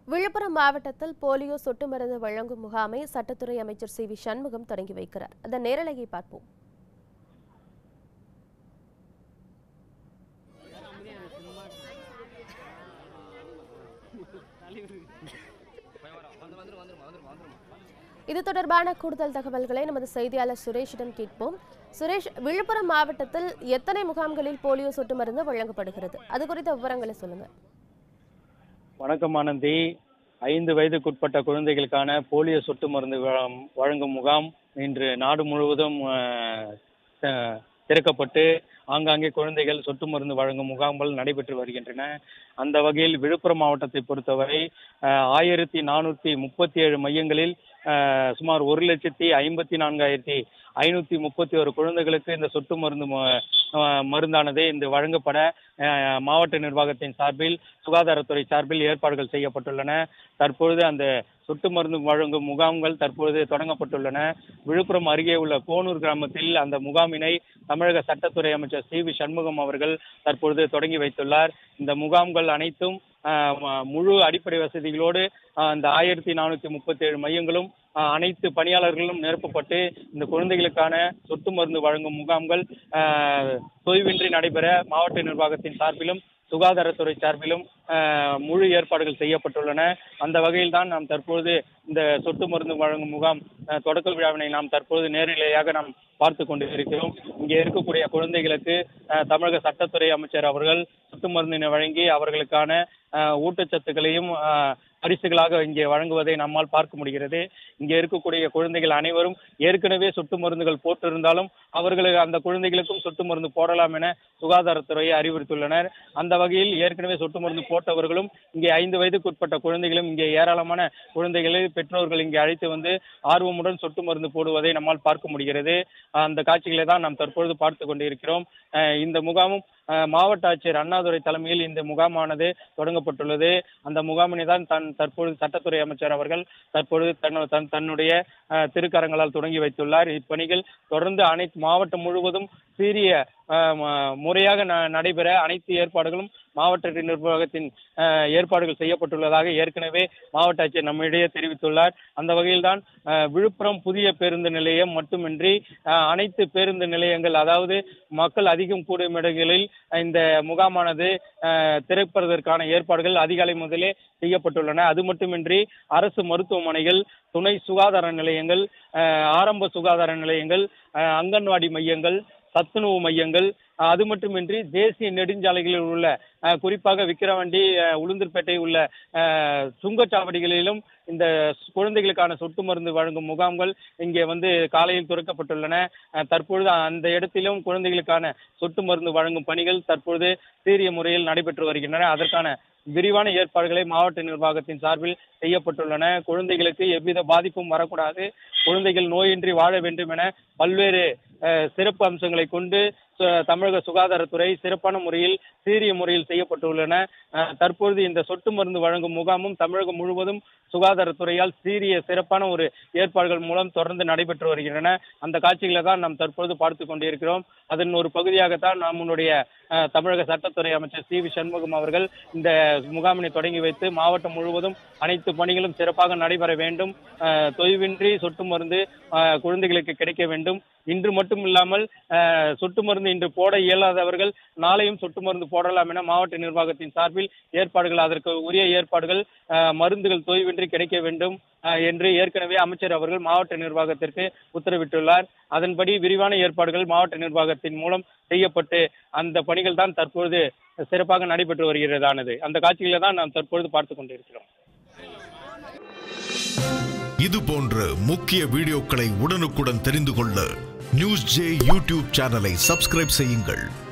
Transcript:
விழுப்புரம் மாவட்டத்தில் போலியோ சொட்டு மருந்து வழங்கும் முகாமை சட்டத்துறை அமைச்சர் சி வி சண்முகம் தொடங்கி வைக்கிறார் அதன் நேரலையை பார்ப்போம் இது தொடர்பான கூடுதல் தகவல்களை நமது செய்தியாளர் சுரேஷிடம் கேட்போம் சுரேஷ் விழுப்புரம் மாவட்டத்தில் எத்தனை முகாம்களில் போலியோ சொட்டு மருந்து வழங்கப்படுகிறது அது குறித்த விவரங்களை சொல்லுங்க வணக்கம் ஆனந்தி ஐந்து வயதுக்குட்பட்ட குழந்தைகளுக்கான போலியோ சொட்டு மருந்து வழ- வழங்கும் முகாம் இன்று நாடு முழுவதும் அஹ், அஹ், திறக்கப்பட்டு ஆங்காங்கே குழந்தைகள் சொட்டு மருந்து வழங்கும் முகாம்கள் நடைபெற்று வருகின்றன அந்த வகையில் விழுப்புரம் மாவட்டத்தை பொறுத்தவரை அஹ், ஆயிரத்தி நானூற்றி முப்பத்தி ஏழு மையங்களில் அஹ், சுமார் ஒரு லட்சத்தி ஐம்பத்தி நான்காயிரத்தி ஐநூற்றி முப்பத்தி ஒரு குழந்தைகளுக்கு இந்த சொட்டு மருந்து ம- அஹ், மருந்தானது இந்த வழங்கப்பட அஹ், மாவட்ட நிர்வாகத்தின் சார்பில் சுகாதாரத்துறை சார்பில் ஏற்பாடுகள் செய்யப்பட்டுள்ளன தற்பொழுது அந்த சொட்டு மருந்து வழங்கும் முகாம்கள் தற்பொழுது தொடங்கப்பட்டுள்ளன விழுப்புரம் அருகே உள்ள கோனூர் கிராமத்தில் அந்த முகாமினை தமிழக சட்டத்துறை அமைச்சர் சி வி சண்முகம் அவர்கள் தற்பொழுது தொடங்கி வைத்துள்ளார் இந்த முகாம்கள் அனைத்தும் ஆஹ், ம- முழு அடிப்படை வசதிகளோடு ஆஹ், இந்த ஆயிரத்தி நானூற்றி முப்பத்தி ஏழு மையங்களும் ஆஹ், அனைத்து பணியாளர்களும் நிரப்பப்பட்டு இந்த குழந்தைகளுக்கான சொட்டு மருந்து வழங்கும் முகாம்கள் ஆஹ், தொய்வின்றி நடைபெற மாவட்ட நிர்வாகத்தின் சார்பிலும் சுகாதாரத்துறை சார்பிலும் ஆஹ், முழு ஏற்பாடுகள் செய்யப்பட்டுள்ளன அந்த வகையில் தான் நாம் தற்பொழுது இந்த சொட்டு மருந்து வழங்கும் முகாம் ஆஹ், தொடக்க விழாவினை நாம் தற்போது நேரிலேயாக நாம் பார்த்து கொண்டு இருக்கிறோம் இங்கே இருக்கக்கூடிய குழந்தைகளுக்கு ஆஹ், தமிழக சட்டத்துறை அமைச்சர் அவர்கள் சொட்டு மருந்தினை வழங்கி அவர்களுக்கான ஆஹ், ஊட்டச்சத்துக்களையும் ஆஹ், பரிசுகளாக இங்கே வழங்குவதை நம்மால் பார்க்க முடிகிறது இங்கே இருக்கக்கூடிய குழந்தைகள் அனைவரும் ஏற்கனவே சொட்டு மருந்துகள் போட்டிருந்தாலும் அவர்களுக்கு அந்த குழந்தைகளுக்கும் சொட்டு மருந்து போடலாம் என சுகாதாரத்துறையை அறிவுறுத்தியுள்ளனர் அந்த வகையில் ஏற்கனவே சொட்டு மருந்து போட்டவர்களும் இங்கே ஐந்து வயதுக்குட்பட்ட குழந்தைகளும் இங்கே ஏராளமான குழந்தைகளை பெற்றோர்கள் இங்கே அழைத்து வந்து ஆர்வமுடன் சொட்டு மருந்து போடுவதை நம்மால் பார்க்க முடிகிறது அந்த காட்சிகளை தான் நாம் தற்பொழுது பார்த்து கொண்டிருக்கிறோம் அஹ் இந்த முகாமும் அஹ், மாவட்ட ஆட்சியர் அண்ணாதுரை தலைமையில் இந்த முகாமானது தொடங்கப்பட்டுள்ளது அந்த முகாமினை தான் தன் தற்பொழுது சட்டத்துறை அமைச்சர் அவர்கள் தற்பொழுது தன் தன் தன்னுடைய அஹ், திருக்கரங்களால் தொடங்கி வைத்துள்ளார் இப்பணிகள் தொடர்ந்து அனைத்து மாவட்டம் முழுவதும் சீரிய அஹ், ம- முறையாக ந- நடைபெற அனைத்து ஏற்பாடுகளும் மாவட்ட நிர்வாகத்தின் அஹ், ஏற்பாடுகள் செய்யப்பட்டுள்ளதாக ஏற்கனவே மாவட்ட ஆட்சியர் நம்மிடையே தெரிவித்துள்ளார் அந்த வகையில்தான் அஹ், விழுப்புரம் புதிய பேருந்து நிலையம் மட்டுமின்றி அஹ், அனைத்து பேருந்து நிலையங்கள் அதாவது மக்கள் அதிகம் கூடும் இடங்களில் இந்த முகாமானது அஹ், திறப்பதற்கான ஏற்பாடுகள் அதிகாலை முதலே செய்யப்பட்டுள்ளன அது மட்டுமின்றி அரசு மருத்துவமனைகள் துணை சுகாதார நிலையங்கள் அஹ், ஆரம்ப சுகாதார நிலையங்கள் அஹ், அங்கன்வாடி மையங்கள் சத்துணவு மையங்கள் அஹ், அது மட்டுமின்றி தேசிய நெடுஞ்சாலைகளில் உள்ள அஹ், குறிப்பாக விக்கிரவாண்டி அஹ், உளுந்தூர்பேட்டை உள்ள அஹ், சுங்கச்சாவடிகளிலும் இந்த குழந்தைகளுக்கான சொட்டு மருந்து வழங்கும் முகாம்கள் இங்கே வந்து காலையில் துறக்கப்பட்டுள்ளன அஹ், தற்பொழுது அந்த இடத்திலும் குழந்தைகளுக்கான சொட்டு மருந்து வழங்கும் பணிகள் தற்பொழுது சீரிய முறையில் நடைபெற்று வருகின்றன அதற்கான விரிவான ஏற்பாடுகளை மாவட்ட நிர்வாகத்தின் சார்பில் செய்யப்பட்டுள்ளன குழந்தைகளுக்கு எவ்வித பாதிப்பும் வரக்கூடாது குழந்தைகள் நோயின்றி வாழ வேண்டும் என பல்வேறு அஹ், சிறப்பு அம்சங்களை கொண்டு சு- தமிழக சுகாதாரத்துறை சிறப்பான முறையில் சீரிய முறையில் செய்யப்பட்டுள்ளன அஹ், தற்பொழுது இந்த சொட்டு மருந்து வழங்கும் முகாமும் தமிழகம் முழுவதும் சுகாதாரத்துறையால் சீரிய சிறப்பான ஒரு ஏற்பாடுகள் மூலம் தொடர்ந்து நடைபெற்று வருகின்றன அந்த காட்சிகளை தான் நாம் தற்பொழுது பார்த்து கொண்டிருக்கிறோம் அதன் ஒரு பகுதியாகத்தான் நாம் முன்னுடைய அஹ், தமிழக சட்டத்துறை அமைச்சர் சி வி சண்முகம் அவர்கள் இந்த முகாமினை தொடங்கி வைத்து மாவட்டம் முழுவதும் அனைத்து பணிகளும் சிறப்பாக நடைபெற வேண்டும் அஹ், தொய்வின்றி சொட்டு மருந்து அஹ், குழந்தைகளுக்கு கிடைக்க வேண்டும் இன்று மட்டும் இல்லாமல் அஹ், சொட்டு மருந்து இன்று போட இயலாதவர்கள் நாளையும் சொட்டு மருந்து போடலாம் என மாவட்ட நிர்வாகத்தின் சார்பில் ஏற்பாடுகள் அதற்கு உரிய ஏற்பாடுகள் அஹ், மருந்துகள் தொய்வின்றி கிடைக்க வேண்டும் அஹ், என்று ஏற்கனவே அமைச்சர் அவர்கள் மாவட்ட நிர்வாகத்திற்கு உத்தரவிட்டுள்ளார் அதன்படி விரிவான ஏற்பாடுகள் மாவட்ட நிர்வாகத்தின் மூலம் செய்யப்பட்டு அந்த பணிகள் தான் தற்பொழுது சிறப்பாக நடைபெற்று வருகிறதானது அந்த காட்சிகளை தான் நாம் தற்பொழுது பார்த்து கொண்டிருக்கிறோம் இது போன்ற முக்கிய வீடியோக்களை உடனுக்குடன் தெரிந்து கொள்ள நியூஸ் ஜே யூடியூப் சேனலை சப்ஸ்கிரைப் செய்யுங்கள்